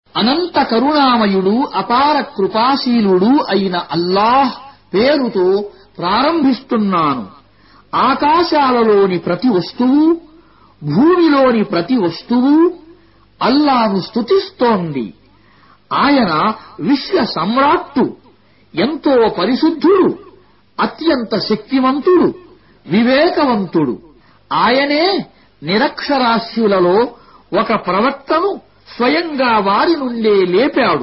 అనంత కరుణామయుడు అపార కృపాశీలుడు అయిన అల్లాహ్ పేరుతో ప్రారంభిస్తున్నాను ఆకాశాలలోని ప్రతి వస్తువు భూమిలోని ప్రతి వస్తువు అల్లాను స్తుతిస్తోంది ఆయన విశ్వ సమ్రాట్టు ఎంతో పరిశుద్ధుడు అత్యంత శక్తివంతుడు వివేకవంతుడు ఆయనే నిరక్షరాస్యులలో ఒక ప్రవక్తను స్వయంగా వారి నుండే లేపాడు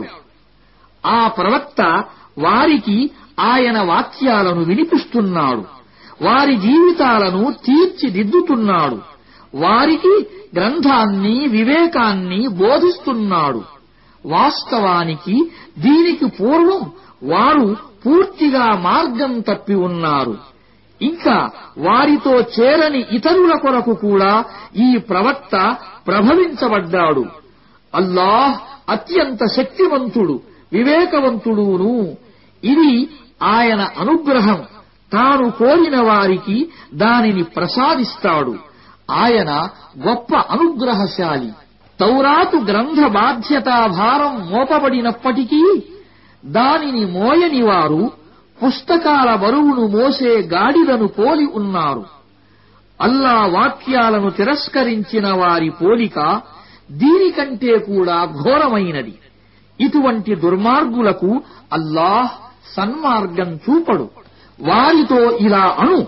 ఆ ప్రవక్త వారికి ఆయన వాక్యాలను వినిపిస్తున్నాడు వారి జీవితాలను తీర్చిదిద్దుతున్నాడు వారికి గ్రంథాన్ని వివేకాన్ని బోధిస్తున్నాడు వాస్తవానికి దీనికి పూర్వం వారు పూర్తిగా మార్గం తప్పి ఉన్నారు ఇంకా వారితో చేరని ఇతరుల కొరకు కూడా ఈ ప్రవక్త ప్రభవించబడ్డాడు అల్లాహ్ అత్యంత శక్తివంతుడు వివేకవంతుడును ఇది ఆయన అనుగ్రహం తాను కోరిన వారికి దానిని ప్రసాదిస్తాడు ఆయన గొప్ప అనుగ్రహశాలి తౌరాతు గ్రంథ బాధ్యతా భారం మోపబడినప్పటికీ దానిని మోయని వారు పుస్తకాల బరువును మోసే గాడిదను పోలి ఉన్నారు అల్లా వాక్యాలను తిరస్కరించిన వారి పోలిక దీనికంటే కూడా ఘోరమైనది ఇటువంటి దుర్మార్గులకు అల్లాహ్ సన్మార్గం చూపడు వారితో ఇలా అను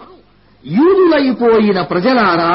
యూదులైపోయిన ప్రజలారా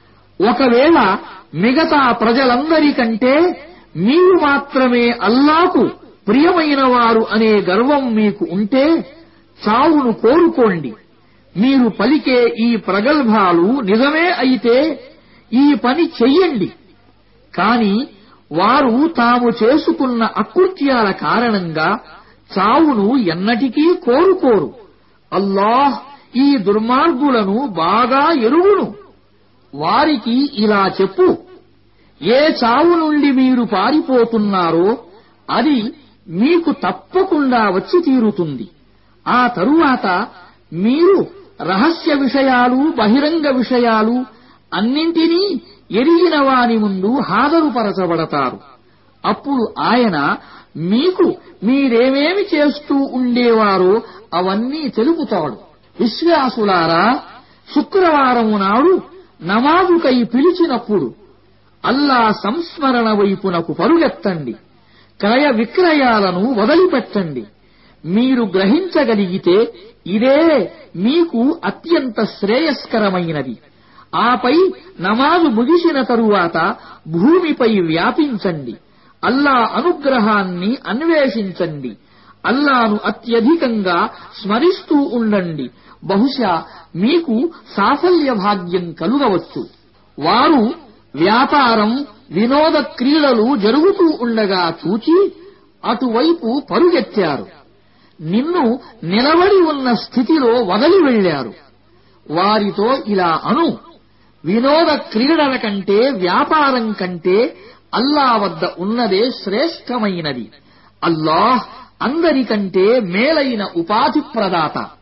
ఒకవేళ మిగతా ప్రజలందరికంటే మీరు మాత్రమే అల్లాకు ప్రియమైన వారు అనే గర్వం మీకు ఉంటే చావును కోరుకోండి మీరు పలికే ఈ ప్రగల్భాలు నిజమే అయితే ఈ పని చెయ్యండి కాని వారు తాము చేసుకున్న అకృత్యాల కారణంగా చావును ఎన్నటికీ కోరుకోరు అల్లాహ్ ఈ దుర్మార్గులను బాగా ఎరుగును వారికి ఇలా చెప్పు ఏ చావు నుండి మీరు పారిపోతున్నారో అది మీకు తప్పకుండా వచ్చి తీరుతుంది ఆ తరువాత మీరు రహస్య విషయాలు బహిరంగ విషయాలు అన్నింటినీ ఎరిగిన వాని ముందు హాజరుపరచబడతారు అప్పుడు ఆయన మీకు మీరేమేమి చేస్తూ ఉండేవారో అవన్నీ తెలుపుతాడు విశ్వాసులారా శుక్రవారం నాడు నమాజుకై పిలిచినప్పుడు అల్లా సంస్మరణ వైపునకు పరుగెత్తండి క్రయ విక్రయాలను వదిలిపెట్టండి మీరు గ్రహించగలిగితే ఇదే మీకు అత్యంత శ్రేయస్కరమైనది ఆపై నమాజు ముగిసిన తరువాత భూమిపై వ్యాపించండి అల్లా అనుగ్రహాన్ని అన్వేషించండి అల్లాను అత్యధికంగా స్మరిస్తూ ఉండండి బహుశా మీకు సాఫల్య భాగ్యం కలుగవచ్చు వారు వ్యాపారం వినోద క్రీడలు జరుగుతూ ఉండగా చూచి అటువైపు పరుగెత్తారు నిన్ను నిలబడి ఉన్న స్థితిలో వదిలి వెళ్లారు వారితో ఇలా అను వినోద క్రీడల కంటే వ్యాపారం కంటే అల్లా వద్ద ఉన్నదే శ్రేష్టమైనది అల్లాహ్ అందరికంటే మేలైన ఉపాధి ప్రదాత